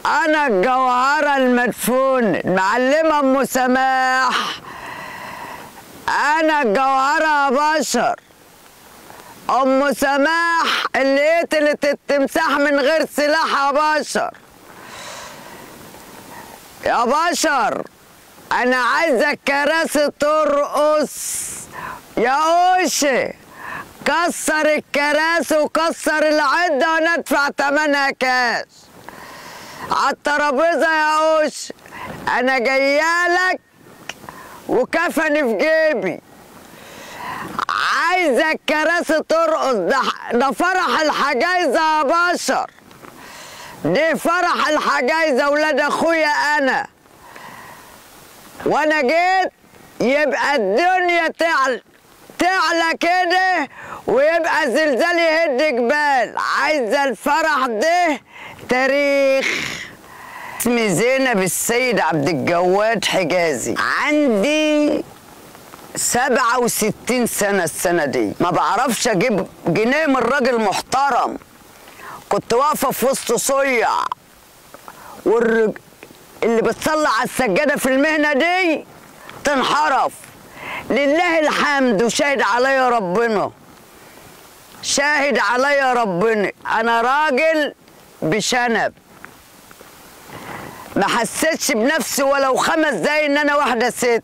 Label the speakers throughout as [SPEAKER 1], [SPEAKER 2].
[SPEAKER 1] انا الجوهرة المدفون المعلمة ام سماح انا الجوهرة يا بشر ام سماح اللي قتلت التمساح من غير سلاح يا بشر يا بشر انا عايزه الكراسي ترقص يا اوشي كسر الكراسي وكسر العده وانا ادفع تمنها كاش على الترابيزه يا اوشي انا جايالك وكفني في جيبي عايزه الكراسي ترقص ده ده فرح الحجايزه يا بشر دي فرح الحجايزه ولاد اخويا انا وانا جيت يبقى الدنيا تعلى تعلى كده ويبقى زلزال يهد جبال عايزه الفرح ده تاريخ اسمي زينب السيد عبد الجواد حجازي عندي سبعة وستين سنة السنة دي ما بعرفش أجيب جنيه من راجل محترم كنت واقفة في وسط صيع والرج... اللي بتصلي على السجادة في المهنة دي تنحرف لله الحمد وشاهد عليا ربنا شاهد عليا ربنا أنا راجل بشنب ما حسيتش بنفسي ولو خمس دقايق ان انا واحده ست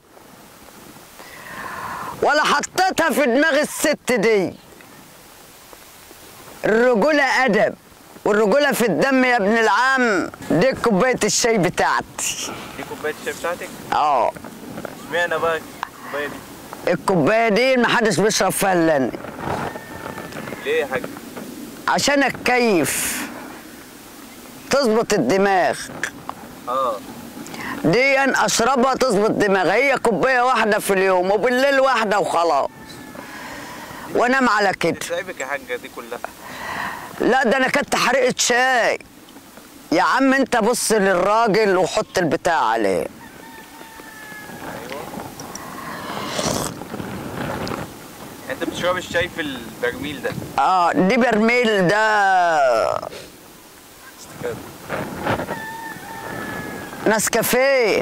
[SPEAKER 1] ولا حطيتها في دماغ الست دي الرجولة أدب والرجولة في الدم يا ابن العم دي كوباية الشاي بتاعتي
[SPEAKER 2] دي كوبايه الشاي بتاعتك
[SPEAKER 1] اه
[SPEAKER 2] اشمعنى بقى الكوبايه دي
[SPEAKER 1] الكوباية دي محدش بيشرب فيها الا أنا
[SPEAKER 2] ليه يا حاج
[SPEAKER 1] عشان اتكيف تظبط الدماغ
[SPEAKER 2] اه
[SPEAKER 1] دي أنا اشربها تظبط دماغي هي كوباية واحدة في اليوم وبالليل واحدة وخلاص وانام على كده
[SPEAKER 2] سايبك يا حاجه دي كلها
[SPEAKER 1] لا ده انا كنت حرقة شاي يا عم انت بص للراجل وحط البتاع عليه
[SPEAKER 2] ايوه انت بتشرب الشاي في البرميل ده
[SPEAKER 1] اه دي برميل ده
[SPEAKER 2] استفاد
[SPEAKER 1] نسكافيه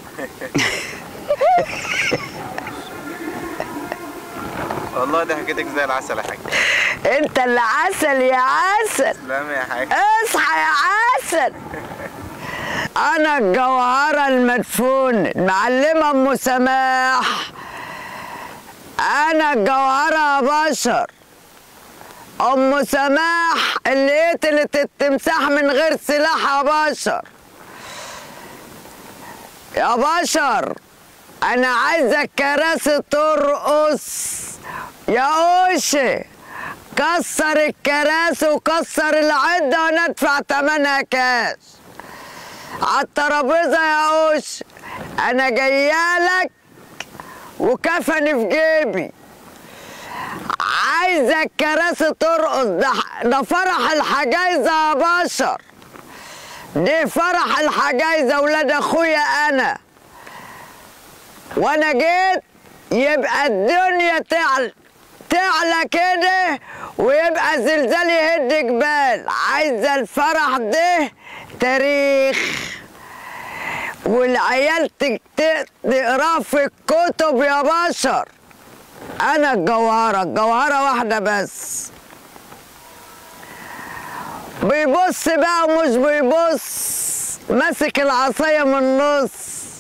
[SPEAKER 2] والله دي حكيتك زي العسل يا حاج
[SPEAKER 1] انت اللي عسل يا عسل
[SPEAKER 2] تسلم يا حاج
[SPEAKER 1] اصحى يا عسل انا الجوهرة المدفون المعلمة ام سماح انا الجوهرة يا بشر ام سماح اللي قتلت التمساح من غير سلاح يا بشر يا بشر انا عايزه الكراسي ترقص يا اوشي كسر الكراسي وكسر العده وانا ادفع تمنها كاش على الترابيزه يا اوشي انا جايالك وكفني في جيبي عايزه الكراسي ترقص ده ده فرح الحجايزه يا بشر دي فرح الحجايزه ولاد اخويا انا وانا جيت يبقى الدنيا تعلى تعلى كده ويبقى زلزال يهد جبال عايزه الفرح ده تاريخ والعيال تكت- تقراه في الكتب يا بشر انا الجوهره الجوهره واحده بس بيبص بقى مش بيبص ماسك العصايه من النص